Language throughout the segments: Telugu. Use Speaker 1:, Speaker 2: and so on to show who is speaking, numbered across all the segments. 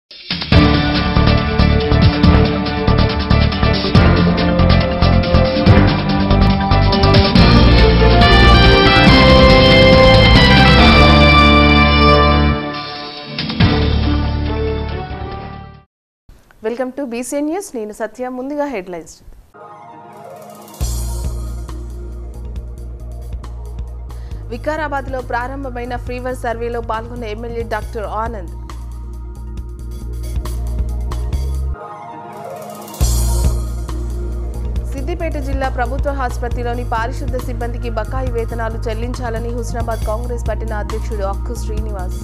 Speaker 1: వెల్కమ్ టు బీసీఎన్ న్యూస్ నేను సత్య ముందుగా హెడ్లైన్స్ వికారాబాద్లో ప్రారంభమైన ఫీవర్ సర్వేలో పాల్గొన్న ఎమ్మెల్యే డాక్టర్ ఆనంద్ సిద్దిపేట జిల్లా ప్రభుత్వ ఆసుపత్రిలోని పారిశుద్ధ సిబ్బందికి బకాయి వేతనాలు చెల్లించాలని హుస్నాబాద్ కాంగ్రెస్ పట్టిన అధ్యక్షుడు అక్కు శ్రీనివాస్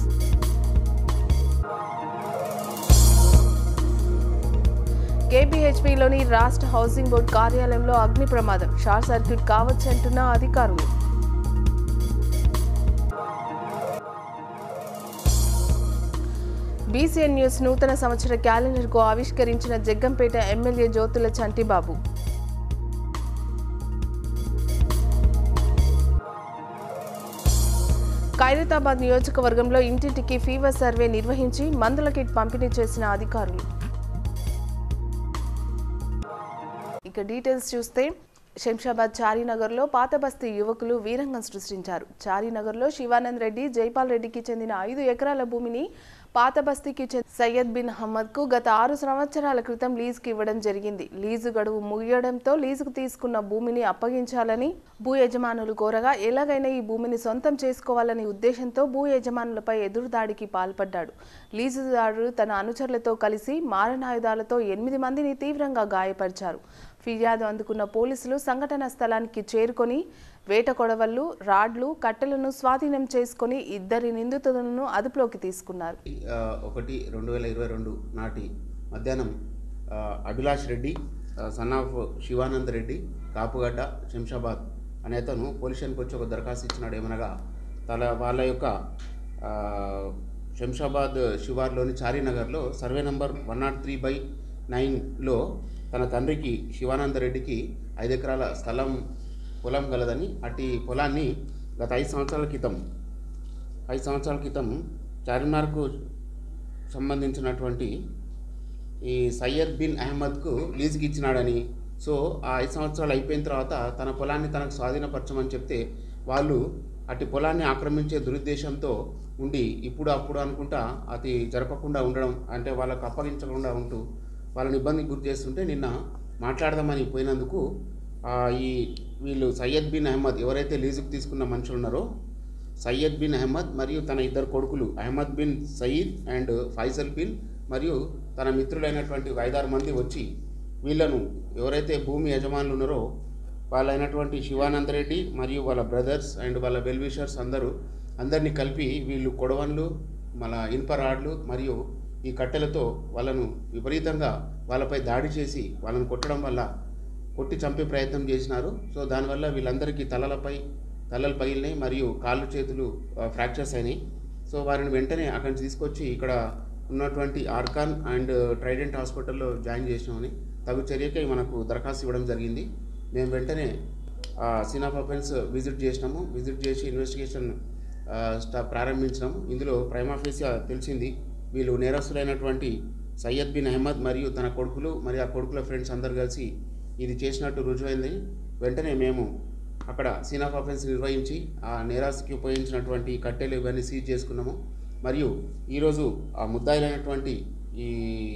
Speaker 1: కేబీహెచ్పీలోని రాష్ట్ర హౌసింగ్ బోర్డు కార్యాలయంలో అగ్ని ప్రమాదం షార్ట్ సర్క్యూట్ కావచ్చంటున్న అధికారులు బీసీఎన్ న్యూస్ నూతన సంవత్సర క్యాలెండర్కు ఆవిష్కరించిన జగ్గంపేట ఎమ్మెల్యే జ్యోతుల చంటిబాబు ఖైరతాబాద్ నియోజకవర్గంలో ఇంటింటికి ఫీవర్ సర్వే నిర్వహించి మందుల కిట్ పంపిణీ చేసిన అధికారులు ఇక డీటెయిల్స్ చూస్తే శంషాబాద్ చారీనగర్లో పాత బస్తీ యువకులు వీరంగం సృష్టించారు చారీనగర్లో శివానంద్ రెడ్డి జైపాల్ రెడ్డికి చెందిన ఐదు ఎకరాల భూమిని పాత బస్తీకి చెందిన సయ్యద్ బిన్ అహ్మద్ కు గత ఆరు సంవత్సరాల క్రితం లీజుకి ఇవ్వడం జరిగింది లీజు గడువు ముగియడంతో లీజుకు తీసుకున్న భూమిని అప్పగించాలని భూ యజమానులు కోరగా ఎలాగైనా ఈ భూమిని సొంతం చేసుకోవాలనే ఉద్దేశంతో భూ యజమానులపై ఎదురుదాడికి పాల్పడ్డాడు లీజుదారుడు తన అనుచరులతో కలిసి మారణాయుధాలతో ఎనిమిది మందిని తీవ్రంగా గాయపరిచారు ఫిర్యాదు అందుకున్న పోలీసులు సంఘటన స్థలానికి చేరుకొని వేట కొడవళ్లు రాడ్లు కట్టెలను స్వాధీనం చేసుకొని ఇద్దరి నిందితులను అదుపులోకి తీసుకున్నారు
Speaker 2: ఆ, ఒకటి రెండు వేల ఇరవై రెండు నాటి మధ్యాహ్నం ఆ, అభిలాష్ రెడ్డి ఆ, సన్ ఆఫ్ శివానంద్ రెడ్డి కాపుగడ్డ శంషాబాద్ అనే అతను పోలీస్ స్టేషన్కి వచ్చి ఒక దరఖాస్తు ఇచ్చినాడు ఏమనగా తన వాళ్ళ యొక్క ఆ, శంషాబాద్ శివార్లోని చారీనగర్లో survey number one naught three by నైన్లో తన తండ్రికి శివానంద రెడ్డికి ఐదు ఎకరాల స్థలం పొలం గలదని అట్టి పొలాన్ని గత ఐదు సంవత్సరాల క్రితం ఐదు సంవత్సరాల క్రితం చార్మినార్కు సంబంధించినటువంటి ఈ సయ్యద్ బిన్ అహ్మద్కు లీజుకి ఇచ్చినాడని సో ఆ ఐదు సంవత్సరాలు అయిపోయిన తర్వాత తన పొలాన్ని తనకు స్వాధీనపరచమని చెప్తే వాళ్ళు అటు పొలాన్ని ఆక్రమించే దురుద్దేశంతో ఉండి ఇప్పుడు అప్పుడు అనుకుంటా అది జరపకుండా ఉండడం అంటే వాళ్ళకు అప్పగించకుండా ఉంటూ వాళ్ళని ఇబ్బందికి గురి చేస్తుంటే నిన్న మాట్లాడదామని పోయినందుకు ఆ, ఈ వీళ్ళు సయ్యద్ బిన్ అహ్మద్ ఎవరైతే లీజుకు తీసుకున్న మనుషులు ఉన్నారో సయ్యద్ బిన్ అహ్మద్ మరియు తన ఇద్దరు కొడుకులు అహ్మద్ బిన్ సయీద్ అండ్ ఫైజల్ బిన్ మరియు తన మిత్రులైనటువంటి ఒక ఐదారు మంది వచ్చి వీళ్ళను ఎవరైతే భూమి యజమానులు ఉన్నారో వాళ్ళైనటువంటి శివానంద రెడ్డి మరియు వాళ్ళ బ్రదర్స్ అండ్ వాళ్ళ వెల్విషర్స్ అందరూ అందరినీ కలిపి వీళ్ళు కొడవన్లు మన ఇనుప రాడ్లు మరియు ఈ కట్టెలతో వాళ్ళను విపరీతంగా వాళ్ళపై దాడి చేసి వాళ్ళను కొట్టడం వల్ల కొట్టి చంపే ప్రయత్నం చేసినారు సో దానివల్ల వీళ్ళందరికీ తలలపై తలలు పగిలినాయి మరియు కాళ్ళు చేతులు ఆ, ఫ్రాక్చర్స్ అయినాయి సో వారిని వెంటనే అక్కడి నుంచి తీసుకొచ్చి ఇక్కడ ఉన్నటువంటి ఆర్కాన్ అండ్ ట్రైడెంట్ హాస్పిటల్లో జాయిన్ చేసినామని తగు చర్యకై మనకు దరఖాస్తు ఇవ్వడం జరిగింది మేము వెంటనే సీన్ ఆఫ్ అఫెన్స్ విజిట్ చేసినాము విజిట్ చేసి ఇన్వెస్టిగేషన్ ఆ, స్టా ప్రారంభించినాము ఇందులో ప్రైమాఫేసియా తెలిసింది వీళ్ళు నేరస్తులైనటువంటి సయ్యద్ బిన్ అహ్మద్ మరియు తన కొడుకులు మరియు ఆ కొడుకుల ఫ్రెండ్స్ అందరు కలిసి ఇది చేసినట్టు రుజువైంది వెంటనే మేము అక్కడ సీన్ ఆఫ్ అఫెన్స్ నిర్వహించి ఆ నేరాస్కి ఉపయోగించినటువంటి కట్టెలు ఇవన్నీ సీజ్ చేసుకున్నాము మరియు ఈరోజు ఆ ముద్దాయిలైనటువంటి ఈ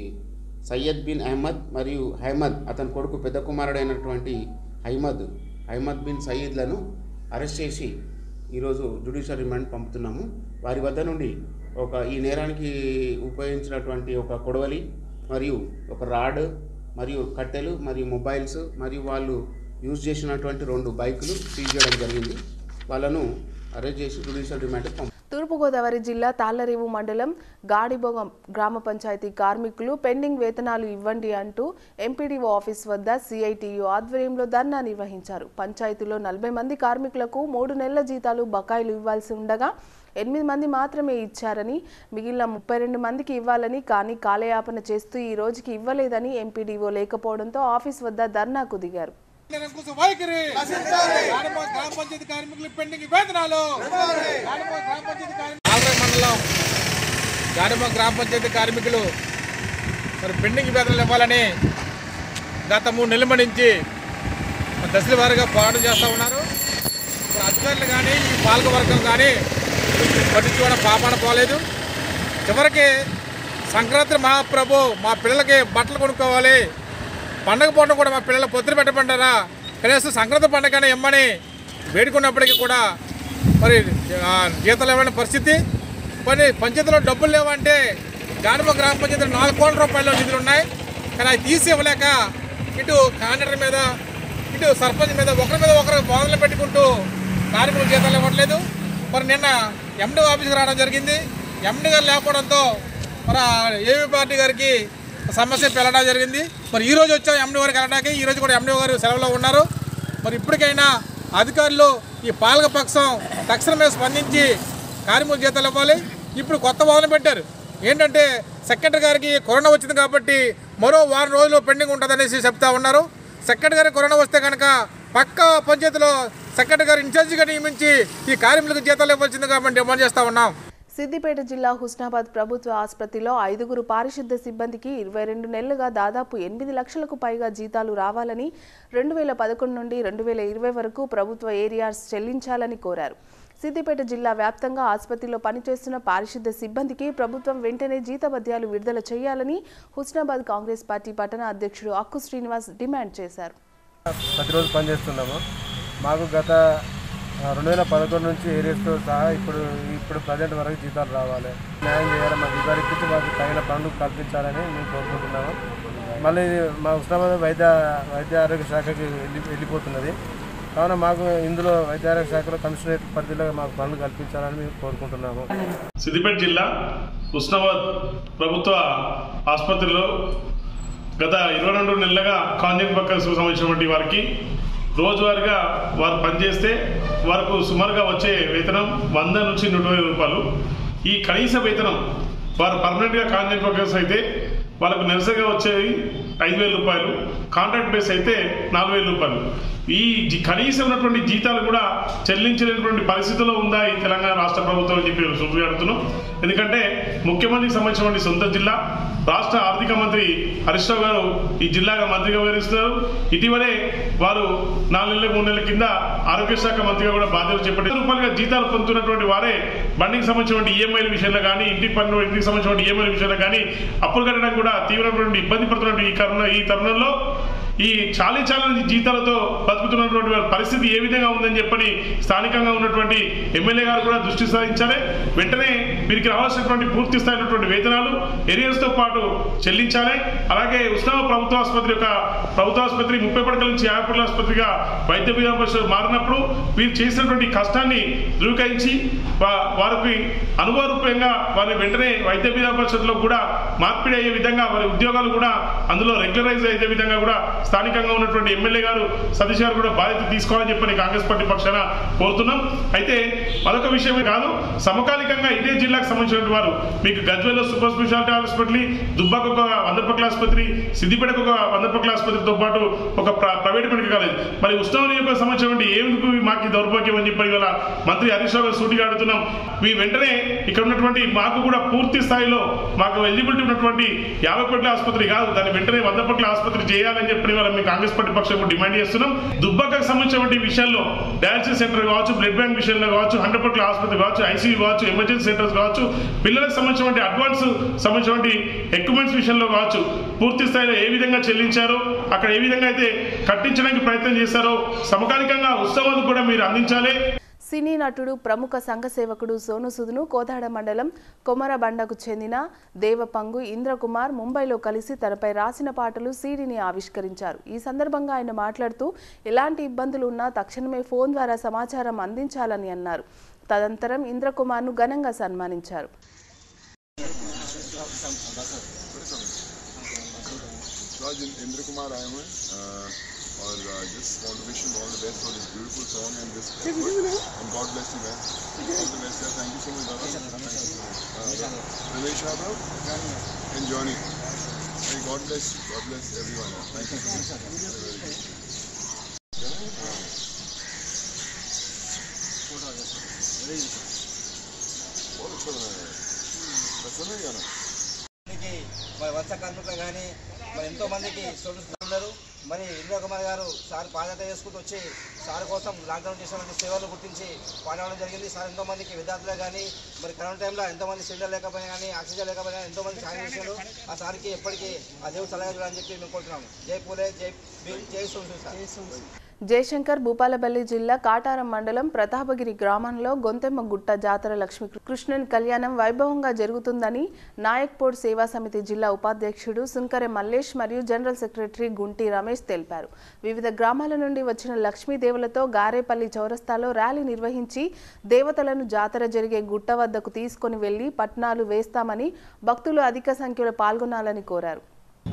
Speaker 2: సయ్యద్ బిన్ అహ్మద్ మరియు హైమద్ అతని కొడుకు పెద్ద కుమారుడైనటువంటి హైమద్ హైమద్ బిన్ సయీద్లను అరెస్ట్ చేసి ఈరోజు జ్యుడిషియల్ రిమాండ్ పంపుతున్నాము వారి వద్ద నుండి ఒక ఈ నేరానికి ఉపయోగించినటువంటి ఒక కొడవలి మరియు ఒక రాడ్ మరియు కట్టెలు మరియు మొబైల్స్ మరియు వాళ్ళు యూజ్ చేసినటువంటి రెండు బైకులు సీజ్ చేయడం జరిగింది వాళ్ళను అరెస్ట్ చేసి జ్యుడిషియల్ రిమాండ్కి పంపు
Speaker 1: తూర్పుగోదావరి జిల్లా తాళ్లరేవు మండలం గాడిబొగం గ్రామ పంచాయతీ కార్మికులు పెండింగ్ వేతనాలు ఇవ్వండి అంటూ ఎంపీడీఓ ఆఫీస్ వద్ద సిఐటియు ఆధ్వర్యంలో ధర్నా నిర్వహించారు పంచాయతీలో నలభై మంది కార్మికులకు మూడు నెలల జీతాలు బకాయిలు ఇవ్వాల్సి ఉండగా ఎనిమిది మంది మాత్రమే ఇచ్చారని మిగిలిన ముప్పై రెండు మందికి ఇవ్వాలని కానీ కాలయాపన చేస్తూ ఈ రోజుకి ఇవ్వలేదని ఎంపీడీఓ లేకపోవడంతో ఆఫీస్ వద్ద ధర్నాకు దిగారు
Speaker 3: నిరంకుశ వైఖరి గాడిప గ్రామ పంచాయతీ కార్మికులు పెండింగ్ వేతనాలు గాడిప గ్రామ పంచాయతీ కార్మికులు ఆల్రెడీ మండలం గాడిప గ్రామ పంచాయతీ కార్మికులు మరి పెండింగ్ వేతనాలు ఇవ్వాలని గత మూడు నెలల నుంచి దశల వారీగా పోరాటం చేస్తూ ఉన్నారు మరి అధికారులు కానీ ఈ పాలకవర్గం కానీ పట్టించుకోవడం పాపాన పోలేదు చివరికి సంక్రాంతి మహాప్రభు మా పిల్లలకి బట్టలు కొనుక్కోవాలి పండగ పూట కూడా మా పిల్లలు పొద్దున పెట్టమంటారా కనీసం సంక్రాంతి పండుగ ఇమ్మని వేడుకున్నప్పటికీ కూడా మరి ఆ, జీతాలు ఇవ్వని పరిస్థితి మరి పంచాయతీలో డబ్బులు లేవంటే గానమ గ్రామ పంచాయతీలో నాలుగు కోట్ల రూపాయల నిధులు ఉన్నాయి కానీ అవి తీసి ఇవ్వలేక ఇటు కాంట్రాక్టర్ మీద ఇటు సర్పంచ్ మీద ఒకరి మీద ఒకరు మొదలు పెట్టుకుంటూ కార్మికులు జీతాలు ఇవ్వట్లేదు మరి నిన్న ఎండి ఆఫీస్కి రావడం జరిగింది ఎండి గారు లేకపోవడంతో మరి ఏవీ పార్టీ గారికి సమస్య పెళ్ళడం జరిగింది మరి ఈ రోజు వచ్చాం ఎండి గారికి వెళ్ళడానికి ఈ రోజు కూడా ఎండి గారు సెలవులో ఉన్నారు మరి ఇప్పటికైనా అధికారులు ఈ పాలక పక్షం తక్షణమే స్పందించి కార్మికుల జీతాలు ఇవ్వాలి ఇప్పుడు కొత్త వాదన పెట్టారు ఏంటంటే సెక్రటరీ గారికి కరోనా వచ్చింది కాబట్టి మరో వారం రోజులు పెండింగ్ ఉంటుందనేసి చెప్తా ఉన్నారు సెక్రటరీ గారికి కరోనా వస్తే కనుక పక్క పంచాయతీలో సెక్రటరీ గారు ఇన్ఛార్జిగా నియమించి ఈ కార్మికులకు జీతాలు ఇవ్వాల్సింది కాబట్టి డిమాండ్ చేస్తూ ఉన్నాం
Speaker 1: సిద్దిపేట జిల్లా హుస్నాబాద్ ప్రభుత్వ ఆసుపత్రిలో ఐదుగురు పారిశుద్ధ సిబ్బందికి ఇరవై రెండు నెలలుగా దాదాపు ఎనిమిది లక్షలకు పైగా జీతాలు రావాలని రెండు వేల పదకొండు నుండి రెండు వేల ఇరవై వరకు ప్రభుత్వ ఏరియాస్ చెల్లించాలని కోరారు సిద్దిపేట జిల్లా వ్యాప్తంగా ఆసుపత్రిలో పనిచేస్తున్న పారిశుద్ధ సిబ్బందికి ప్రభుత్వం వెంటనే జీతభత్యాలు విడుదల చేయాలని హుస్నాబాద్ కాంగ్రెస్ పార్టీ పట్టణ అధ్యక్షుడు అక్కు శ్రీనివాస్ డిమాండ్ చేశారు
Speaker 4: ప్రతిరోజు పనిచేస్తున్నాము మాకు గత ఆ, రెండు వేల పదకొండు నుంచి ఏరియాస్తో సహా ఇప్పుడు ఇప్పుడు ప్రజెంట్ వరకు జీతాలు రావాలి న్యాయం చేయాలి మా జీతాలు ఇప్పించి మాకు తగిన పనులు కల్పించాలని మేము కోరుకుంటున్నాము మళ్ళీ మా ఉస్మానాబాద్ వైద్య వైద్య ఆరోగ్య శాఖకి వెళ్ళి వెళ్ళిపోతున్నది కావున మాకు ఇందులో వైద్య ఆరోగ్య శాఖలో కమిషనరేట్ పరిధిలో మాకు పనులు కల్పించాలని మేము కోరుకుంటున్నాము
Speaker 5: సిద్దిపేట జిల్లా ఉస్నాబాద్ ప్రభుత్వ ఆసుపత్రిలో గత ఇరవై రెండు నెలలుగా కాంజెంట్ వర్కర్స్ సంబంధించినటువంటి వారికి రోజువారీగా వారు పనిచేస్తే వారికి సుమారుగా వచ్చే వేతనం వంద నుంచి నూట ఇరవై రూపాయలు ఈ కనీస వేతనం వారు పర్మనెంట్గా కాంజెంట్ వర్కర్స్ అయితే వాళ్ళకు నెలసరిగా వచ్చేది ఐదు వేల రూపాయలు కాంట్రాక్ట్ బేస్ అయితే నాలుగు వేల రూపాయలు ఈ జి- కనీసం ఉన్నటువంటి జీతాలు కూడా చెల్లించలేనటువంటి పరిస్థితిలో ఉందా ఈ తెలంగాణ రాష్ట్ర ప్రభుత్వం అని చెప్పి సూటిగా అడుగుతున్నాం ఎందుకంటే ముఖ్యమంత్రికి సంబంధించినటువంటి సొంత జిల్లా రాష్ట్ర ఆర్థిక మంత్రి హరీష్ రావు గారు ఈ జిల్లాగా మంత్రిగా వ్యవహరిస్తున్నారు ఇటీవలే వారు నాలుగు నెలల మూడు నెలల కింద ఆరోగ్య శాఖ మంత్రిగా కూడా బాధ్యతలు చేపట్టారు రూపాయలుగా జీతాలు పొందుతున్నటువంటి వారే బండికి సంబంధించినటువంటి ఈఎంఐల విషయంలో కానీ ఇంటి పన్ను ఇంటికి సంబంధించినటువంటి ఈఎంఐల విషయంలో కానీ అప్పులు కట్టడానికి కూడా తీవ్రమైనటువంటి ఇబ్బంది పడుతున్నటువంటి ఈ కరోనా ఈ తరుణంలో ఈ చాలీ చాలని జీతాలతో బతుకుతున్నటువంటి వారి పరిస్థితి ఏ విధంగా ఉందని చెప్పని స్థానికంగా ఉన్నటువంటి ఎమ్మెల్యే గారు కూడా దృష్టి సారించాలి వెంటనే వీరికి రావాల్సినటువంటి పూర్తి స్థాయినటువంటి వేతనాలు ఏరియాస్తో పాటు చెల్లించాలి అలాగే ఉస్మానాబాద్ ప్రభుత్వ ఆసుపత్రి యొక్క ప్రభుత్వ ఆసుపత్రి ముప్పై పడకల నుంచి యాభై పడకల ఆసుపత్రిగా వైద్య విధాన పరిషత్ మారినప్పుడు వీరు చేసినటువంటి కష్టాన్ని ధృవీకరించి వా- వారికి అనుభవరూపంగా వారిని వెంటనే వైద్య విధాన పరిషత్లో కూడా మార్పిడి అయ్యే విధంగా వారి ఉద్యోగాలు కూడా అందులో రెగ్యులరైజ్ అయ్యే విధంగా కూడా స్థానికంగా ఉన్నటువంటి ఎమ్మెల్యే గారు సతీష్ గారు కూడా బాధ్యత తీసుకోవాలని చెప్పని కాంగ్రెస్ పార్టీ పక్షాన కోరుతున్నాం అయితే మరొక విషయమే కాదు సమకాలికంగా ఇదే జిల్లాకు సంబంధించినటువంటి వారు మీకు గజ్వేల్లో సూపర్ స్పెషాలిటీ హాస్పిటల్ దుబ్బాకు ఒక వంద పక్కల ఆసుపత్రి సిద్దిపేటకు ఒక వంద పక్కల ఆసుపత్రితో పాటు ఒక ప్ర- ప్రైవేట్ మెడికల్ కాలేజ్ మరి ఉస్మానియా యొక్క సంబంధించినటువంటి ఏమిటి మాకు ఈ దౌర్భాగ్యం అని చెప్పి ఇవాళ మంత్రి హరీష్ రావు గారు సూటిగా అడుగుతున్నాం మీ వెంటనే ఇక్కడ ఉన్నటువంటి మాకు కూడా పూర్తి స్థాయిలో మాకు ఎలిజిబిలిటీ ఉన్నటువంటి యాభై కోట్ల ఆసుపత్రి కాదు దాన్ని వెంటనే వంద కోట్ల ఆసుపత్రి చేయాలని చెప్పి ఇవాళ మేము కాంగ్రెస్ పార్టీ పక్షం కూడా డిమాండ్ చేస్తున్నాం దుబ్బాకకు సంబంధించినటువంటి విషయాల్లో డయాలసిస్ సెంటర్ కావచ్చు బ్లడ్ బ్యాంక్ విషయంలో కావచ్చు హండ్రెడ్ కోట్ల ఆసుపత్రి కావచ్చు ఐసీయూ కావచ్చు ఎమర్జెన్సీ సెంటర్స్ కావచ్చు పిల్లలకు సంబంధించినటువంటి అడ్వాన్స్ సంబంధించినటువంటి ఎక్విప్మెంట్స్ విషయంలో కావచ్చు పూర్తి స్థాయిలో ఏ విధంగా చెల్లించారో అక్కడ ఏ విధంగా అయితే కట్టించడానికి ప్రయత్నం చేశారో సమకాలికంగా ఉత్సవాలు కూడా మీరు అందించాలి
Speaker 1: సినీ నటుడు ప్రముఖ సంఘ సేవకుడు సోను సుదును కోదాడ మండలం కొమరబండకు చెందిన దేవపంగు ఇంద్రకుమార్ ముంబైలో కలిసి తనపై రాసిన పాటలు సీడీని ఆవిష్కరించారు ఈ సందర్భంగా ఆయన మాట్లాడుతూ ఎలాంటి ఇబ్బందులు ఉన్నా తక్షణమే ఫోన్ ద్వారా సమాచారం అందించాలని అన్నారు తదనంతరం ఇంద్రకుమార్ను ఘనంగా సన్మానించారు
Speaker 6: Raj Indra Kumar आए हुए हैं uh, और just want to wish you all the best for this beautiful song and this and God bless you man all the best यार थैंक यू सो मच दादा Ramesh Yadav and Johnny God bless God bless everyone thank you so much बहुत अच्छा बनाया है अच्छा नहीं गाना
Speaker 7: మందికి మరి వలస కార్మికులు కానీ మరి ఎంతో మందికి స్టూడెంట్స్ ఉన్నారు మరి ఇంద్ర కుమార్ గారు సార్ పాదయాత్ర చేసుకుంటూ వచ్చి సార్ కోసం లాక్డౌన్ చేసినటువంటి సేవలు గుర్తించి పాడవడం జరిగింది సార్ ఎంతో మందికి విద్యార్థులే కానీ మరి కరోనా టైంలో ఎంతో మంది సిలిండర్ లేకపోయినా కానీ ఆక్సిజన్ లేకపోయినా కానీ ఎంతో మంది సాయం చేశారు ఆ సార్కి ఎప్పటికీ ఆ దేవుడు సలహా అని చెప్పి మేము కోరుతున్నాము జై పూలే జై భీమ్, జై సోమశివ సార్
Speaker 1: జయశంకర్ భూపాలపల్లి జిల్లా కాటారం మండలం ప్రతాపగిరి గ్రామంలో గొంతెమ్మ గుట్ట జాతర లక్ష్మీ కృష్ణన్ కళ్యాణం వైభవంగా జరుగుతుందని నాయక్పూర్ సేవా సమితి జిల్లా ఉపాధ్యక్షుడు సుంకరె మల్లేష్ మరియు జనరల్ సెక్రటరీ గుంటి రమేష్ తెలిపారు వివిధ గ్రామాల నుండి వచ్చిన లక్ష్మీదేవులతో గారేపల్లి చౌరస్తాలో ర్యాలీ నిర్వహించి దేవతలను జాతర జరిగే గుట్ట వద్దకు తీసుకొని వెళ్లి పట్నాలు వేస్తామని భక్తులు అధిక సంఖ్యలో పాల్గొనాలని కోరారు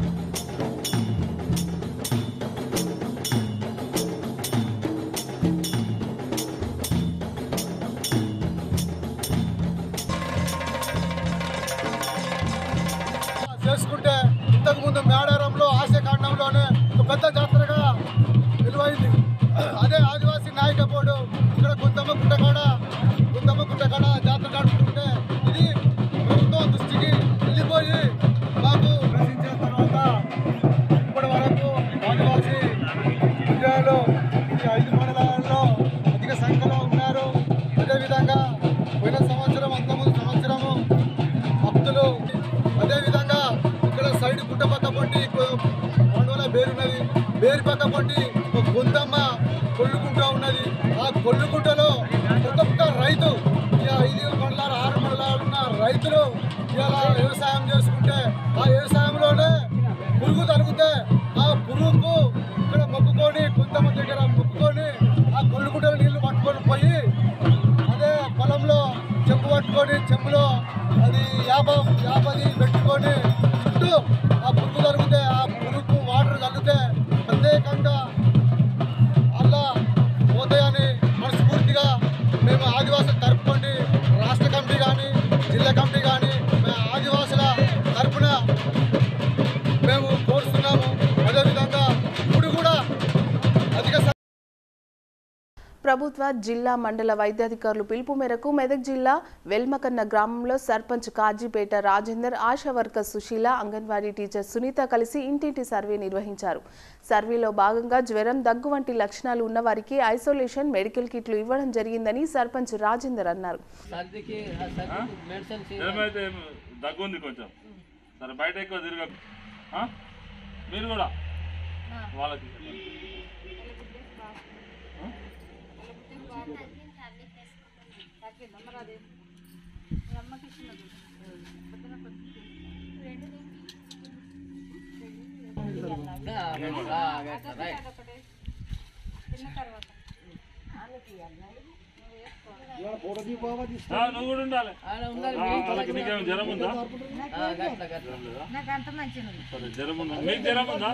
Speaker 8: చేసుకుంటే ఇంతకుముందు మేడారంలో ఆశకాండంలోనే ఒక పెద్ద జాతరగా విలువైంది అదే ఆదివాసీ నాయక బోర్డు ఇక్కడ గుంతమ్మ గుట్టకాడ గుంతమ్మ గుట్టకాడ జాతర నడుపుతుంటే ఇది ప్రభుత్వం దృష్టికి వెళ్ళిపోయి మాకు ప్రశ్నించిన తర్వాత ఇప్పటి వరకు ఆదివాసీ విజయాలు ఈ ఐదు మండలాల్లో అధిక సంఖ్యలో ఉన్నారు అదేవిధంగా పోయిన సంవత్సరం అంతకుముందు సంవత్సరము భక్తులు అదేవిధంగా ఇక్కడ సైడ్ గుట్ట పక్క పొంటి కొండవల బేరున్నది బేరు పక్క పొంటి ఒక గుంతమ్మ కొల్లుకుంట ఉన్నది ఆ కొల్లుకుంటలో ప్రతి ఒక్క రైతు ఈ ఐదు మండలాలు ఆరు మండలాలు ఉన్న రైతులు ఇలా వ్యవసాయం చేసుకుంటే ఆ వ్యవసాయంలోనే పురుగు తలిగితే ఆ పురుగుకు ఇక్కడ మొక్కుకొని గుంతమ్మ దగ్గర మొక్కుకొని ఆ కొల్లుకుంటలో నీళ్లు పట్టుకొని పోయి అదే పొలంలో చెంబు పట్టుకొని చెంబులో అది యాభ యాభది పెట్టుకొని చుట్టూ ఆ పురుగు తగిలితే ఆ పురుగుకు వాటర్ తగిలితే ప్రత్యేకంగా అలా పోతాయని మనస్ఫూర్తిగా మేము ఆదివాసులు తరపుకోండి రాష్ట్ర కమిటీ కానీ జిల్లా కమిటీ కానీ మేము ఆదివాసుల తరపున మేము కోరుతున్నాము అదేవిధంగా ఇప్పుడు కూడా అధిక సంఖ్య-
Speaker 1: ప్రభుత్వ జిల్లా మండల వైద్యాధికారులు పిలుపు మేరకు మెదక్ జిల్లా వెల్మకన్న గ్రామంలో సర్పంచ్ కాజీపేట రాజేందర్ ఆశా వర్కర్ సుశీల అంగన్వాడీ టీచర్ సునీత కలిసి ఇంటింటి సర్వే నిర్వహించారు సర్వేలో భాగంగా జ్వరం దగ్గు వంటి లక్షణాలు ఉన్న వారికి ఐసోలేషన్ మెడికల్ కిట్లు ఇవ్వడం జరిగిందని సర్పంచ్ రాజేందర్ అన్నారు
Speaker 9: జ్వరమైతే దగ్గు ఉంది కొంచెం సరే బయట ఎక్కువ తిరగ మీరు కూడా వాళ్ళకి ఆ, నువ్వు కూడా ఉండాలి ఆ, వాళ్ళకి నీకేమైనా జ్వరం ఉందా
Speaker 10: నాకు అంత మంచిగా ఉంది
Speaker 9: సరే జ్వరం ఉందా మీకు జ్వరం ఉందా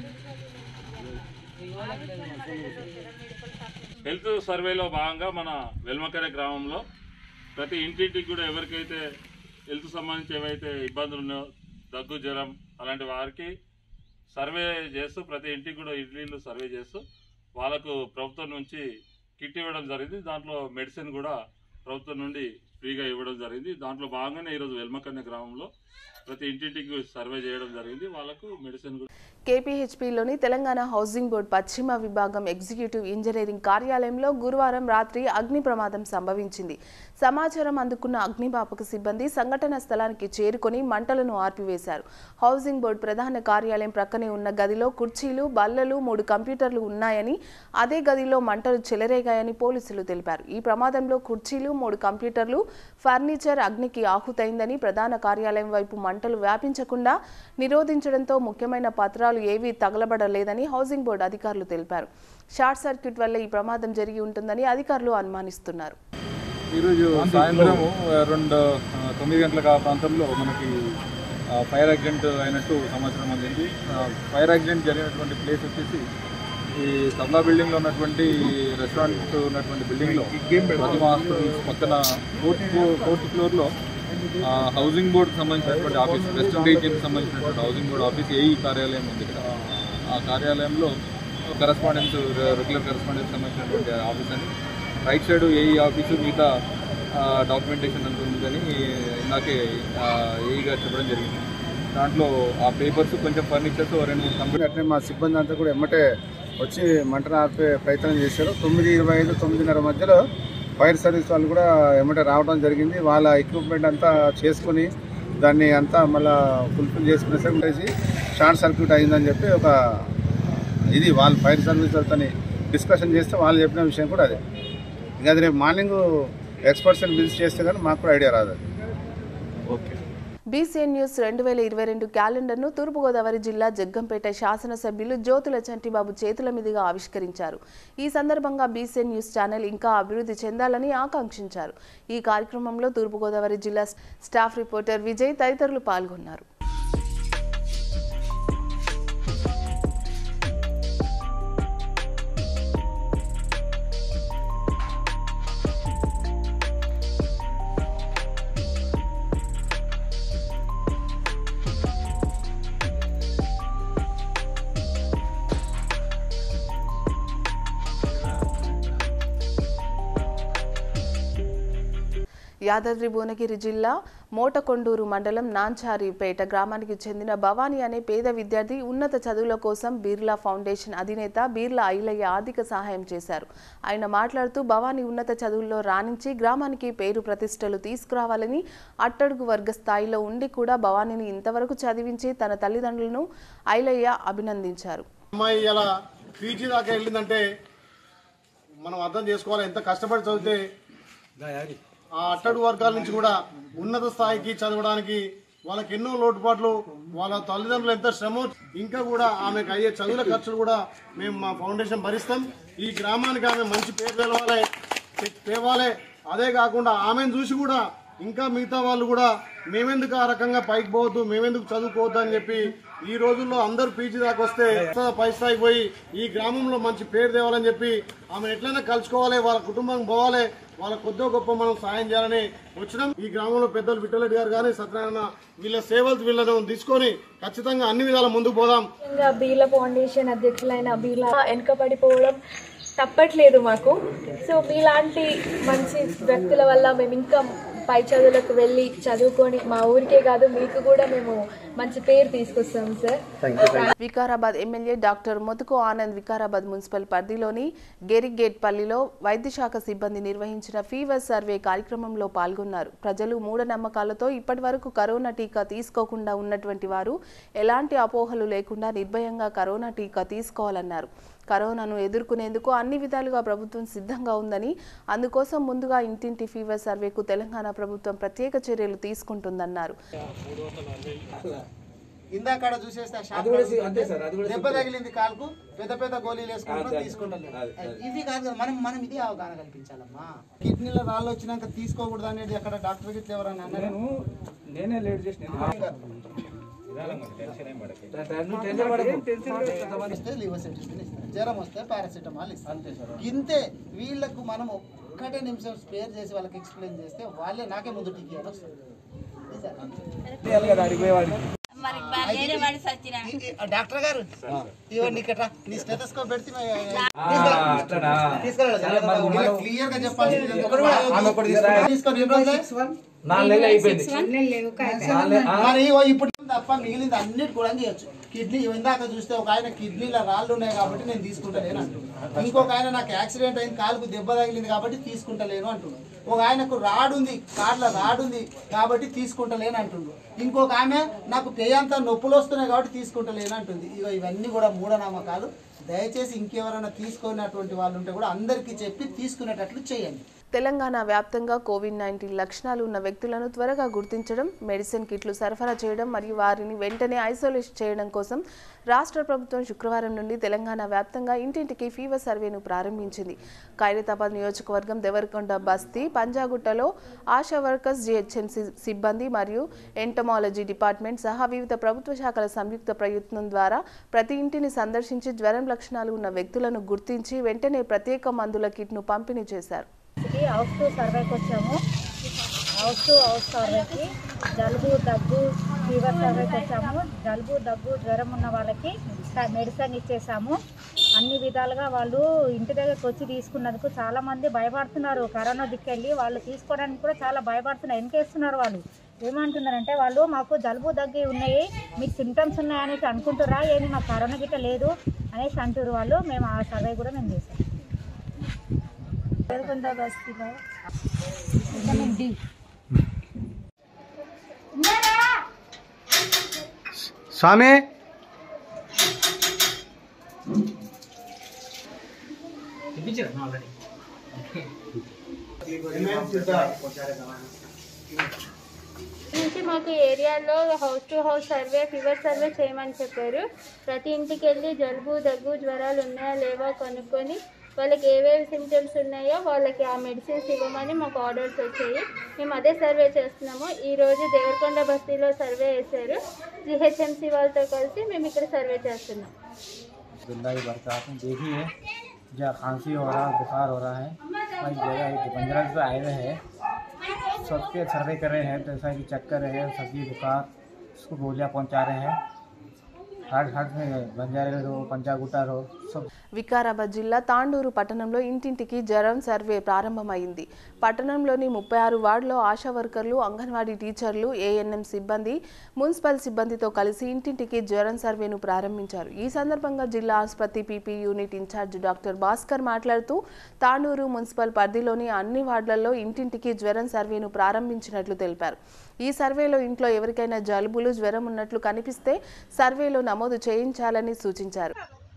Speaker 9: హెల్త్ సర్వేలో భాగంగా మన వెల్మకర గ్రామంలో ప్రతి ఇంటింటికి కూడా ఎవరికైతే హెల్త్ సంబంధించి ఏవైతే ఇబ్బందులు ఉన్నాయో దగ్గు జ్వరం అలాంటి వారికి సర్వే చేస్తూ ప్రతి ఇంటికి కూడా ఇడ్లీలు సర్వే చేస్తూ వాళ్ళకు ప్రభుత్వం నుంచి కిట్ ఇవ్వడం జరిగింది దాంట్లో మెడిసిన్ కూడా ప్రభుత్వం నుండి ఫ్రీగా ఇవ్వడం జరిగింది దాంట్లో భాగంగానే ఈరోజు వెల్మకన్య గ్రామంలో ప్రతి ఇంటింటికి సర్వే చేయడం జరిగింది వాళ్ళకు మెడిసిన్ కూడా
Speaker 1: కేపీహెచ్పీలోని తెలంగాణ హౌసింగ్ బోర్డు పశ్చిమ విభాగం ఎగ్జిక్యూటివ్ ఇంజనీరింగ్ కార్యాలయంలో గురువారం రాత్రి అగ్ని ప్రమాదం సంభవించింది సమాచారం అందుకున్న అగ్నిమాపక సిబ్బంది సంఘటన స్థలానికి చేరుకొని మంటలను ఆర్పివేశారు హౌసింగ్ బోర్డు ప్రధాన కార్యాలయం ప్రక్కనే ఉన్న గదిలో కుర్చీలు బల్లలు మూడు కంప్యూటర్లు ఉన్నాయని అదే గదిలో మంటలు చెలరేగాయని పోలీసులు తెలిపారు ఈ ప్రమాదంలో కుర్చీలు మూడు కంప్యూటర్లు ఫర్నిచర్ అగ్నికి ఆహుతైందని ప్రధాన కార్యాలయం వైపు మంటలు వ్యాపించకుండా నిరోధించడంతో ముఖ్యమైన పత్రాలు ఏవీ తగలబడలేదని హౌసింగ్ బోర్డు అధికారులు తెలిపారు షార్ట్ సర్క్యూట్ వల్ల ఈ ప్రమాదం జరిగి ఉంటుందని అధికారులు అనుమానిస్తున్నారు
Speaker 11: ఈరోజు సాయంత్రం రెండు ఆ, తొమ్మిది గంటల ఆ ప్రాంతంలో మనకి ఆ, ఫైర్ యాక్సిడెంట్ అయినట్టు సమాచారం అందింది ఆ, ఫైర్ యాక్సిడెంట్ జరిగినటువంటి ప్లేస్ వచ్చేసి ఈ సబ్లా బిల్డింగ్లో ఉన్నటువంటి రెస్టారెంట్ ఉన్నటువంటి బిల్డింగ్లో ప్రతిమ హాస్పిటల్స్ పక్కన ఫోర్త్ ఫ్లోర్ ఫోర్త్ ఫ్లోర్లో ఆ, హౌసింగ్ బోర్డుకి సంబంధించినటువంటి ఆఫీస్ వెస్టర్న్ రీజియన్కి సంబంధించినటువంటి హౌసింగ్ బోర్డు ఆఫీస్ ఏఈ కార్యాలయం ఉంది ఇక్కడ ఆ కార్యాలయంలో కరస్పాండెన్స్ రెగ్యులర్ కరస్పాండెన్స్ సంబంధించినటువంటి ఆఫీస్ అని రైట్ సైడ్ ఏఈ ఆఫీసు మిగతా డాక్యుమెంటేషన్ అంత ఉందని ఇందాకే ఏఈ గారు చెప్పడం జరిగింది దాంట్లో ఆ పేపర్స్ కొంచెం ఫర్నిచర్స్ రెండు మూడు కంపెనీ
Speaker 4: అట్లే మా సిబ్బంది అంతా కూడా ఎమ్మటే వచ్చి మంటను ఆపే ప్రయత్నం చేశారు తొమ్మిది ఇరవై ఐదు తొమ్మిదిన్నర మధ్యలో ఫైర్ సర్వీస్ వాళ్ళు కూడా ఎమ్మటే రావడం జరిగింది వాళ్ళ ఎక్విప్మెంట్ అంతా చేసుకుని దాన్ని అంతా మళ్ళా ఫుల్ఫిల్ చేసుకునేసరికి కలిసి షార్ట్ సర్క్యూట్ అయిందని చెప్పి ఒక ఇది వాళ్ళు ఫైర్ సర్వీస్ వాళ్ళతో డిస్కషన్ చేస్తే వాళ్ళు చెప్పిన విషయం కూడా అదే ఇంకా అది రేపు మార్నింగ్ ఎక్స్పర్ట్స్ని విజిట్ చేస్తే కానీ మాకు కూడా ఐడియా రాదు అది
Speaker 11: ఓకే
Speaker 1: బీసీఎన్ న్యూస్ రెండు వేల ఇరవై రెండు క్యాలెండర్ను తూర్పుగోదావరి జిల్లా జగ్గంపేట శాసనసభ్యులు జ్యోతుల చంటిబాబు చేతుల మీదుగా ఆవిష్కరించారు ఈ సందర్భంగా బీసీఎన్ న్యూస్ ఛానల్ ఇంకా అభివృద్ధి చెందాలని ఆకాంక్షించారు ఈ కార్యక్రమంలో తూర్పుగోదావరి జిల్లా స్టాఫ్ రిపోర్టర్ విజయ్ తదితరులు పాల్గొన్నారు యాదాద్రి భువనగిరి జిల్లా మోటకొండూరు మండలం నాంచారిపేట గ్రామానికి చెందిన భవానీ అనే పేద విద్యార్థి ఉన్నత చదువుల కోసం బిర్లా ఫౌండేషన్ అధినేత బీర్లా ఐలయ్య ఆర్థిక సహాయం చేశారు ఆయన మాట్లాడుతూ భవానీ ఉన్నత చదువుల్లో రాణించి గ్రామానికి పేరు ప్రతిష్టలు తీసుకురావాలని అట్టడుగు వర్గ స్థాయిలో ఉండి కూడా భవానీని ఇంతవరకు చదివించి తన తల్లిదండ్రులను ఐలయ్య అభినందించారు
Speaker 8: అమ్మాయి ఇలా పీజీ దాకా వెళ్ళిందంటే మనం అర్థం చేసుకోవాలి ఎంత కష్టపడి చదివితే ఆ అట్టడుగు వర్గాల నుంచి కూడా ఉన్నత స్థాయికి చదవడానికి వాళ్ళకి ఎన్నో లోటుపాట్లు వాళ్ళ తల్లిదండ్రులు ఎంత శ్రమ ఇంకా కూడా ఆమెకు అయ్యే చదువుల ఖర్చులు కూడా మేము మా ఫౌండేషన్ భరిస్తాం ఈ గ్రామానికి ఆమె మంచి పేరు తెలవాలి తె- తేవాలి అదే కాకుండా ఆమెను చూసి కూడా ఇంకా మిగతా వాళ్ళు కూడా మేమెందుకు ఆ రకంగా పైకి పోవద్దు మేమెందుకు చదువుకోవద్దు అని చెప్పి ఈ రోజుల్లో అందరూ పీజీ దాకా వస్తే పై స్థాయికి పోయి ఈ గ్రామంలో మంచి పేరు తేవాలని చెప్పి ఆమె ఎట్లయినా కలుసుకోవాలి వాళ్ళ కుటుంబం పోవాలి వాళ్ళ కొద్దో గొప్ప మనం సాయం చేయాలని వచ్చినాం ఈ గ్రామంలో పెద్దలు విఠలరెడ్డి గారు కానీ సత్యనారాయణ వీళ్ళ సేవలు వీళ్ళను తీసుకొని ఖచ్చితంగా అన్ని విధాల ముందుకు పోదాం
Speaker 12: ముఖ్యంగా బీర్లా ఫౌండేషన్ అధ్యక్షులైన బీర్లా వెనుకబడిపోవడం తప్పట్లేదు మాకు సో మీలాంటి మంచి వ్యక్తుల వల్ల మేము ఇంకా పై చదువులకు వెళ్ళి చదువుకొని మా ఊరికే కాదు మీకు కూడా మేము మంచి పేరు తీసుకొస్తాం sir
Speaker 1: Vikarabad MLA doctor Methuku Anand Vikarabad municipal పరిధిలోని గెరిగేట్ పల్లిలో వైద్య శాఖ సిబ్బంది నిర్వహించిన ఫీవర్ సర్వే కార్యక్రమంలో పాల్గొన్నారు ప్రజలు మూఢనమ్మకాలతో ఇప్పటి వరకు కరోనా టీకా తీసుకోకుండా ఉన్నటువంటి వారు ఎలాంటి అపోహలు లేకుండా నిర్భయంగా కరోనా టీకా తీసుకోవాలన్నారు కరోనాను ఎదుర్కొనేందుకు అన్ని విధాలుగా ప్రభుత్వం సిద్ధంగా ఉందని అందుకోసం ముందుగా ఇంటింటి ఫీవర్ సర్వేకు తెలంగాణ ప్రభుత్వం ప్రత్యేక చర్యలు తీసుకుంటుందన్నారు
Speaker 13: ఇందాక చూసేస్తే ఆ షాప్
Speaker 7: అది కూడా
Speaker 13: కాడ
Speaker 7: అంతే సార్, అది కూడా
Speaker 13: దెబ్బ
Speaker 7: సింపుల్.
Speaker 13: తగిలింది కాలుకు పెద్ద పెద్ద గోళీలు వేసుకుంటాం
Speaker 7: అంతే.
Speaker 13: తీసుకుంటాం
Speaker 7: అది, అది.
Speaker 13: ఇవి కాదు కదా మనం మనం ఇది అవగాహన కల్పించాలమ్మా కిడ్నీలో రాళ్ళు వచ్చినాక తీసుకోకూడదు అనేది అక్కడ డాక్టర్ గిట్ల ఎవరైనా అన్నారు
Speaker 11: నేనే లేట్ చేసిన
Speaker 13: ఇస్తే లివర్ సెటిస్ఫిన్ ఇస్తారు జ్వరం వస్తే పారాసిటమాల్ ఇస్తారు ఇంతే వీళ్ళకు మనం ఒక్కటే నిమిషం స్పేర్ చేసి వాళ్ళకి ఎక్స్ప్లెయిన్ చేస్తే వాళ్ళే నాకే ముందు టీకి అని వస్తుంది డాక్టర్ గారు ఇవ్వండి ఇక్కడ నీ స్టెటస్కోప్ పెడితే క్లియర్ గా చెప్పాలి తీసుకొని ఎన్ని రోజులు?
Speaker 7: నాలుగు నెలలు అయిపోయింది
Speaker 13: మరి ఓ ఇప్పుడు తప్ప మిగిలింది అన్నిటి కూడా చేయొచ్చు కిడ్నీ ఇందాక చూస్తే ఒక ఆయన కిడ్నీలో రాళ్ళు ఉన్నాయి కాబట్టి నేను తీసుకుంటలేను అంటున్నాను ఇంకొక ఆయన నాకు యాక్సిడెంట్ అయింది కాలుకు దెబ్బ తగిలింది కాబట్టి తీసుకుంటలేను అంటున్నాడు ఒక ఆయనకు రాడు ఉంది కార్లో రాడు ఉంది కాబట్టి తీసుకుంటలేను అంటుండు ఇంకొక ఆమె నాకు పేయంతా నొప్పులు వస్తున్నాయి కాబట్టి తీసుకుంటలేను అంటుంది ఇక ఇవన్నీ కూడా మూఢనమ్మకాలు దయచేసి ఇంకెవరైనా తీసుకున్నటువంటి వాళ్ళు ఉంటే కూడా అందరికీ చెప్పి తీసుకునేటట్లు చేయండి
Speaker 1: తెలంగాణ వ్యాప్తంగా కోవిడ్ నైన్టీన్ లక్షణాలు ఉన్న వ్యక్తులను త్వరగా గుర్తించడం మెడిసిన్ కిట్లు సరఫరా చేయడం మరియు వారిని వెంటనే ఐసోలేట్ చేయడం కోసం రాష్ట్ర ప్రభుత్వం శుక్రవారం నుండి తెలంగాణ వ్యాప్తంగా ఇంటింటికి ఫీవర్ సర్వేను ప్రారంభించింది ఖైరతాబాద్ నియోజకవర్గం దేవరకొండ బస్తీ పంజాగుట్టలో ఆశా వర్కర్స్ జిహెచ్ఎంసీ సిబ్బంది మరియు ఎంటమాలజీ డిపార్ట్మెంట్ సహా వివిధ ప్రభుత్వ శాఖల సంయుక్త ప్రయత్నం ద్వారా ప్రతి ఇంటిని సందర్శించి జ్వరం లక్షణాలు ఉన్న వ్యక్తులను గుర్తించి వెంటనే ప్రత్యేక మందుల కిట్ను పంపిణీ చేశారు
Speaker 12: హౌస్ టు సర్వేకి వచ్చాము హౌస్ టు హౌస్ సర్వేకి జలుబు దగ్గు ఫీవర్ సర్వేకి వచ్చాము జలుబు దగ్గు జ్వరం ఉన్న వాళ్ళకి మెడిసిన్ ఇచ్చేసాము అన్ని విధాలుగా వాళ్ళు ఇంటి దగ్గరకు వచ్చి తీసుకున్నందుకు చాలా మంది భయపడుతున్నారు కరోనా దిక్కెళ్ళి వాళ్ళు తీసుకోవడానికి కూడా చాలా భయపడుతున్నారు వెనకేస్తున్నారు వాళ్ళు
Speaker 10: ఏమంటున్నారంటే వాళ్ళు మాకు జలుబు దగ్గి ఉన్నాయి మీకు సిమ్టమ్స్ ఉన్నాయనేసి అనుకుంటురా ఏమి మాకు కరోనా గిట్ట లేదు అనేసి అంటారు వాళ్ళు మేము ఆ సర్వే కూడా మేము చేసాం దేవకొండ బస్తీలో విటమిన్ డి
Speaker 14: స్వామి
Speaker 15: నుంచి మాకు ఏరియాలో house to house survey fever survey చేయమని చెప్పారు ప్రతి ఇంటికి వెళ్ళి జలుబు దగ్గు జ్వరాలు ఉన్నాయా లేవా కనుక్కొని వాళ్ళకి ఏవేవి సిమ్టమ్స్ ఉన్నాయో వాళ్ళకి ఆ మెడిసిన్స్ ఇవ్వమని మాకు ఆర్డర్స్ వచ్చాయి మేము అదే సర్వే చేస్తున్నాము ఈరోజు దేవరకొండ బస్తీలో సర్వే వేశారు జిహెచ్ఎంసీ వాళ్ళతో కలిసి మేము ఇక్కడ సర్వే చేస్తున్నాం
Speaker 16: जिंदा ही बरसात में देखिए जहाँ खांसी हो रहा है बुखार हो रहा है वही जगह एक बंजरा पे आए हुए हैं सबके सर्वे कर रहे हैं तो ऐसा कि चक्कर है सर्दी बुखार उसको गोलियाँ पहुँचा रहे हैं हार्ट हार्ट में बंजारे रहो पंजा गुटा रहो सब
Speaker 1: వికారాబాద్ జిల్లా తాండూరు పట్టణంలో ఇంటింటికి జ్వరం సర్వే ప్రారంభమైంది పట్టణంలోని ముప్పై ఆరు వార్డులో ఆశా వర్కర్లు అంగన్వాడీ టీచర్లు ఏఎన్ఎం సిబ్బంది మున్సిపల్ సిబ్బందితో కలిసి ఇంటింటికి జ్వరం సర్వేను ప్రారంభించారు ఈ సందర్భంగా జిల్లా ఆసుపత్రి PP unit in-charge doctor Bhaskar మాట్లాడుతూ తాండూరు మున్సిపల్ పరిధిలోని అన్ని వార్డులలో ఇంటింటికి జ్వరం సర్వేను ప్రారంభించినట్లు తెలిపారు ఈ సర్వేలో ఇంట్లో ఎవరికైనా జలుబులు జ్వరం ఉన్నట్లు కనిపిస్తే సర్వేలో నమోదు చేయించాలని సూచించారు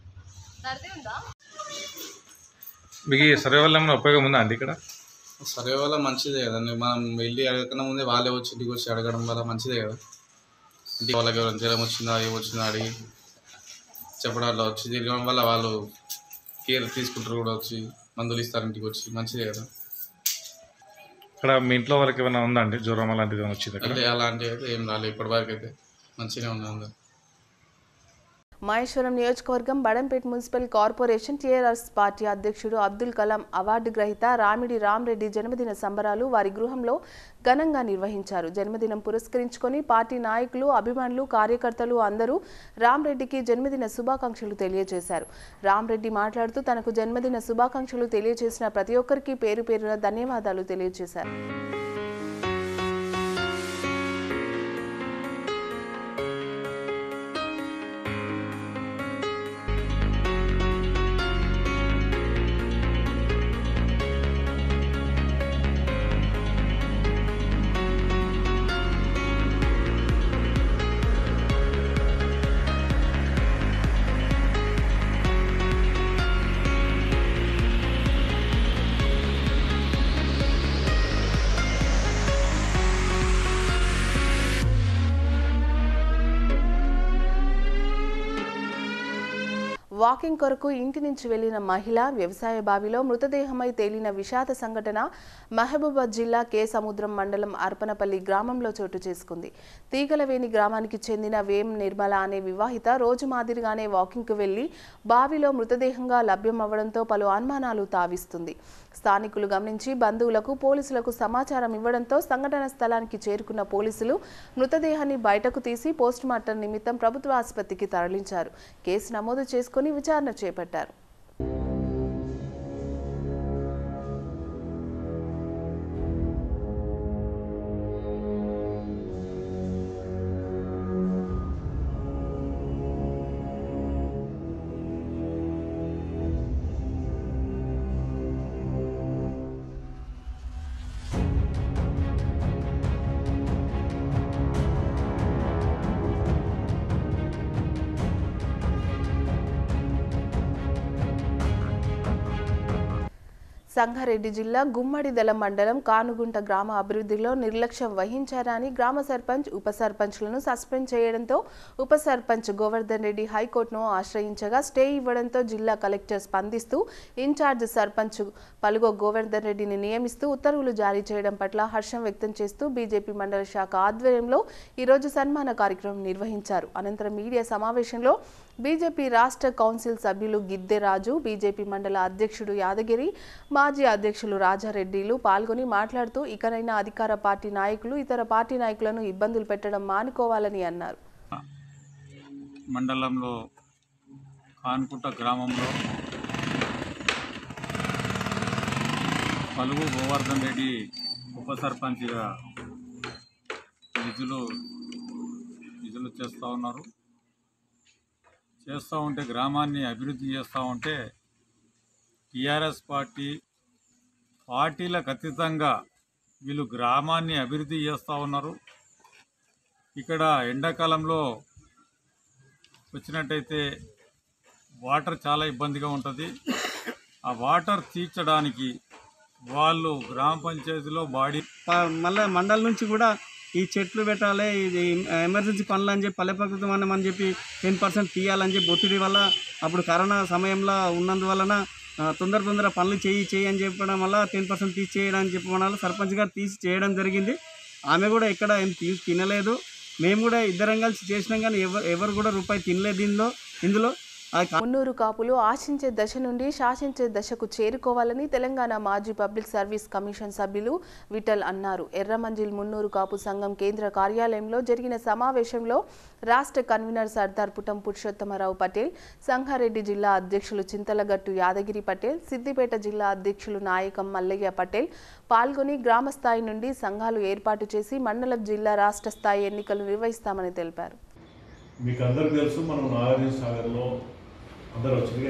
Speaker 11: మీకు ఈ సర్వే వల్ల ఏమైనా ఉపయోగం ఉందా అండి ఇక్కడ
Speaker 17: సర్వే వల్ల మంచిదే కదండి మనం వెళ్ళి అడగకన్నా ముందే వాళ్ళే వచ్చి ఇంటికి వచ్చి అడగడం వల్ల మంచిదే కదా ఇంటికి వాళ్ళకి ఎవరైనా జ్వరం వచ్చిందా ఏం వచ్చిందా అడిగి చెప్పడం వల్ల వచ్చి తిరగడం వల్ల వాళ్ళు కేర్ తీసుకుంటారు కూడా వచ్చి మందులు ఇస్తారు ఇంటికి వచ్చి మంచిదే కదా
Speaker 11: ఇక్కడ మీ ఇంట్లో వాళ్ళకి ఏమైనా ఉందా అండి జ్వరం అలాంటిది ఏమైనా వచ్చింది ఇక్కడ
Speaker 17: అంటే అలాంటివి అయితే ఏం రాలేదు ఇప్పటివరకు అయితే మంచిగానే ఉంది అందరు
Speaker 1: మహేశ్వరం నియోజకవర్గం Badangpet municipal corporation TRS party అధ్యక్షుడు అబ్దుల్ కలాం అవార్డు గ్రహీత రామిడి రామ్రెడ్డి జన్మదిన సంబరాలు వారి గృహంలో ఘనంగా నిర్వహించారు జన్మదినం పురస్కరించుకొని పార్టీ నాయకులు అభిమానులు కార్యకర్తలు అందరూ రామ్రెడ్డికి జన్మదిన శుభాకాంక్షలు తెలియజేశారు రామ్రెడ్డి మాట్లాడుతూ తనకు జన్మదిన శుభాకాంక్షలు తెలియజేసిన ప్రతి ఒక్కరికి పేరు పేరున ధన్యవాదాలు తెలియజేశారు వాకింగ్ కొరకు ఇంటి నుంచి వెళ్లిన మహిళ వ్యవసాయ బావిలో మృతదేహమై తేలిన విషాద సంఘటన మహబూబాద్ జిల్లా కే సముద్రం మండలం అర్పనపల్లి గ్రామంలో చోటు చేసుకుంది తీగలవేణి గ్రామానికి చెందిన వేం నిర్మల అనే వివాహిత రోజు మాదిరిగానే వాకింగ్కు వెళ్లి బావిలో మృతదేహంగా లభ్యమవ్వడంతో పలు అనుమానాలు తావిస్తుంది స్థానికులు గమనించి బంధువులకు పోలీసులకు సమాచారం ఇవ్వడంతో సంఘటన స్థలానికి చేరుకున్న పోలీసులు మృతదేహాన్ని బయటకు తీసి పోస్టుమార్టం నిమిత్తం ప్రభుత్వ ఆసుపత్రికి తరలించారు కేసు నమోదు చేసుకుని విచారణ చేపట్టారు సంగారెడ్డి జిల్లా గుమ్మడిదల మండలం కానుగుంట గ్రామ అభివృద్ధిలో నిర్లక్ష్యం వహించారని గ్రామ సర్పంచ్ ఉప సర్పంచ్లను సస్పెండ్ చేయడంతో ఉప సర్పంచ్ గోవర్ధన్ రెడ్డి హైకోర్టును ఆశ్రయించగా స్టే ఇవ్వడంతో జిల్లా కలెక్టర్ స్పందిస్తూ ఇన్ఛార్జ్ సర్పంచ్ పలుగో గోవర్ధన్ రెడ్డిని నియమిస్తూ ఉత్తర్వులు జారీ చేయడం పట్ల హర్షం వ్యక్తం చేస్తూ బీజేపీ మండల శాఖ ఆధ్వర్యంలో ఈరోజు సన్మాన కార్యక్రమం నిర్వహించారు అనంతరం మీడియా సమావేశంలో బీజేపీ రాష్ట్ర కౌన్సిల్ సభ్యులు గిద్దెరాజు బీజేపీ మండల అధ్యక్షుడు యాదగిరి మాజీ అధ్యక్షులు రాజారెడ్డిలు పాల్గొని మాట్లాడుతూ ఇకనైనా అధికార పార్టీ నాయకులు ఇతర పార్టీ నాయకులను ఇబ్బందులు పెట్టడం మానుకోవాలని అన్నారు
Speaker 11: మండలంలో కాన్కుంట గ్రామంలో పలుగు గోవర్ధన్ రెడ్డి ఉప సర్పంచ్గా నిధులు నిధులు చేస్తూ ఉన్నారు చేస్తూ ఉంటే గ్రామాన్ని అభివృద్ధి చేస్తూ ఉంటే టీఆర్ఎస్ పార్టీ పార్టీలకు అతీతంగా వీళ్ళు గ్రామాన్ని అభివృద్ధి చేస్తూ ఉన్నారు ఇక్కడ ఎండాకాలంలో వచ్చినట్టయితే వాటర్ చాలా ఇబ్బందిగా ఉంటుంది ఆ వాటర్ తీర్చడానికి వాళ్ళు గ్రామ పంచాయతీలో బాడీ
Speaker 14: మళ్ళీ మండల నుంచి కూడా ఈ చెట్లు పెట్టాలి ఇది ఎమర్జెన్సీ పనులు అని చెప్పి పల్లె ప్రకృతి మనం అని చెప్పి టెన్ పర్సెంట్ తీయాలని చెప్పి ఒత్తిడి వల్ల అప్పుడు కరోనా సమయంలో ఉన్నందువలన ఆ, తొందర తొందర పనులు చేయి చేయి అని చెప్పడం వల్ల టెన్ పర్సెంట్ తీసి చేయడం అని చెప్పడం వల్ల సర్పంచ్ గారు తీసి చేయడం జరిగింది ఆమె కూడా ఎక్కడ ఏం తీసి తినలేదు మేము కూడా ఇద్దరం కలిసి చేసినాం కానీ ఎవరు ఎవరు కూడా రూపాయి తినలేదు దీనిలో ఇందులో అది కా-
Speaker 1: మున్నూరు కాపులు ఆశించే దశ నుండి శాసించే దశకు చేరుకోవాలని తెలంగాణ మాజీ పబ్లిక్ సర్వీస్ కమిషన్ సభ్యులు విఠల్ అన్నారు ఎర్రమంజిల్ మున్నూరు కాపు సంఘం కేంద్ర కార్యాలయంలో జరిగిన సమావేశంలో రాష్ట్ర కన్వీనర్ సర్దార్ పుటం పురుషోత్తమరావు పటేల్ సంగారెడ్డి జిల్లా అధ్యక్షులు చింతలగట్టు యాదగిరి పటేల్ సిద్దిపేట జిల్లా అధ్యక్షులు నాయకం మల్లయ్య పటేల్ పాల్గొని గ్రామ స్థాయి నుండి సంఘాలు ఏర్పాటు చేసి మండలం జిల్లా రాష్ట్ర స్థాయి ఎన్నికలు నిర్వహిస్తామని తెలిపారు
Speaker 18: మీకు అందరికి తెలుసు మనం నాగార్జున సాగర్లో అందరు వచ్చింది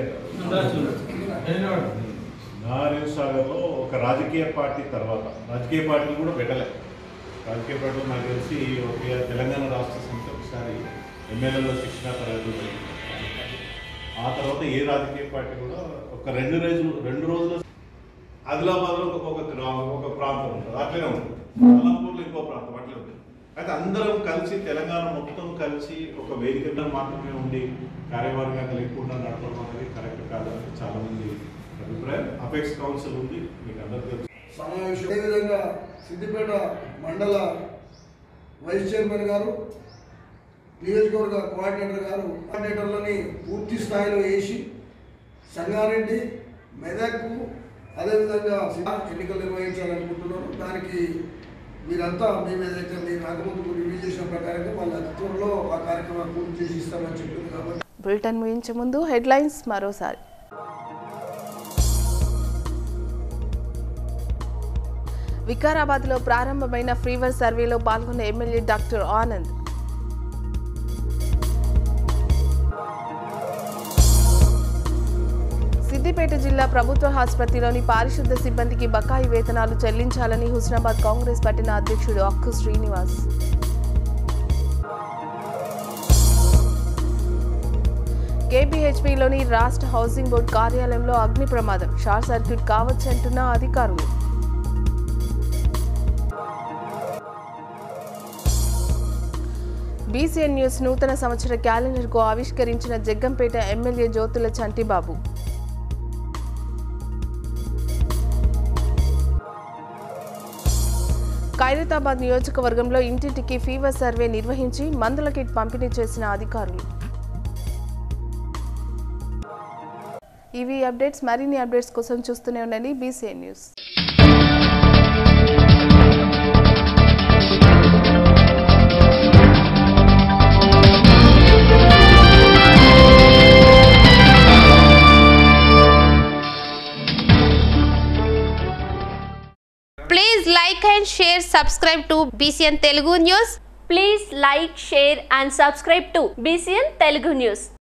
Speaker 18: నాగార్జున సాగర్లో ఒక రాజకీయ పార్టీ తర్వాత రాజకీయ పార్టీలు కూడా పెట్టలే రాజకీయ పార్టీలు నాకు తెలిసి ఒక తెలంగాణ రాష్ట్ర సమితి ఒకసారి ఎమ్మెల్యేలో శిక్షణ తరగతులు జరిగింది. ఆ తర్వాత ఏ రాజకీయ పార్టీ కూడా ఒక రెండు రోజులు రెండు రోజులు ఆదిలాబాద్లో ఒక ఒక గ్రా- ఒక ప్రాంతం ఉంటుంది అట్లనే ఉంటుంది అల్లంపూర్లో ఇంకో ప్రాంతం అట్లే ఉంటుంది అయితే అందరం కలిసి తెలంగాణ మొత్తం కలిసి ఒక వేదికగా మాత్రమే ఉండి కార్యవర్గంగా లేకుండా నడపడం అనేది కరెక్ట్ కాదని చాలా మంది అభిప్రాయం అపెక్స్ కౌన్సిల్ ఉంది మీకు అందరికీ తెలుసు
Speaker 8: సమావేశం అదేవిధంగా సిద్దిపేట మండల వైస్ చైర్మన్ గారు నియోజకవర్గ కోఆర్డినేటర్ గారు కోఆర్డినేటర్లని పూర్తి స్థాయిలో వేసి సంగారెడ్డి మెదక్ అదేవిధంగా ఎన్నికలు నిర్వహించాలనుకుంటున్నారు దానికి మీరంతా మేము ఏదైతే మీరు రాకముందుకు రివ్యూ చేసిన ప్రకారంగా వాళ్ళ త్వరలో ఆ కార్యక్రమాన్ని పూర్తి చేసి ఇస్తామని చెప్పింది కాబట్టి
Speaker 1: బులెటిన్ ముగించే ముందు హెడ్లైన్స్ మరోసారి వికారాబాద్లో ప్రారంభమైన ఫ్రీవర్ సర్వేలో పాల్గొన్న ఎమ్మెల్యే డాక్టర్ ఆనంద్ సిద్దిపేట జిల్లా ప్రభుత్వ ఆసుపత్రిలోని పారిశుద్ధ సిబ్బందికి బకాయి వేతనాలు చెల్లించాలని హుస్నాబాద్ కాంగ్రెస్ పట్టిన అధ్యక్షుడు అక్కు శ్రీనివాస్ కేపీహెచ్పీలోని రాష్ట్ర హౌసింగ్ బోర్డు కార్యాలయంలో అగ్ని ప్రమాదం షార్ట్ సర్క్యూట్ కావచ్చంటున్న అధికారులు బీసీఎన్ న్యూస్ నూతన సంవత్సర క్యాలెండర్కు ఆవిష్కరించిన జగ్గంపేట ఎమ్మెల్యే జ్యోతుల చంటిబాబు ఖైరతాబాద్ నియోజకవర్గంలో ఇంటింటికి ఫీవర్ సర్వే నిర్వహించి మందుల కిట్ పంపిణీ చేసిన అధికారులు ఇవి అప్డేట్స్ మరిన్ని అప్డేట్స్ కోసం చూస్తూనే ఉండండి BCN news
Speaker 19: Please like and share, subscribe to BCN Telugu News.
Speaker 20: Please like, share and subscribe to BCN Telugu News.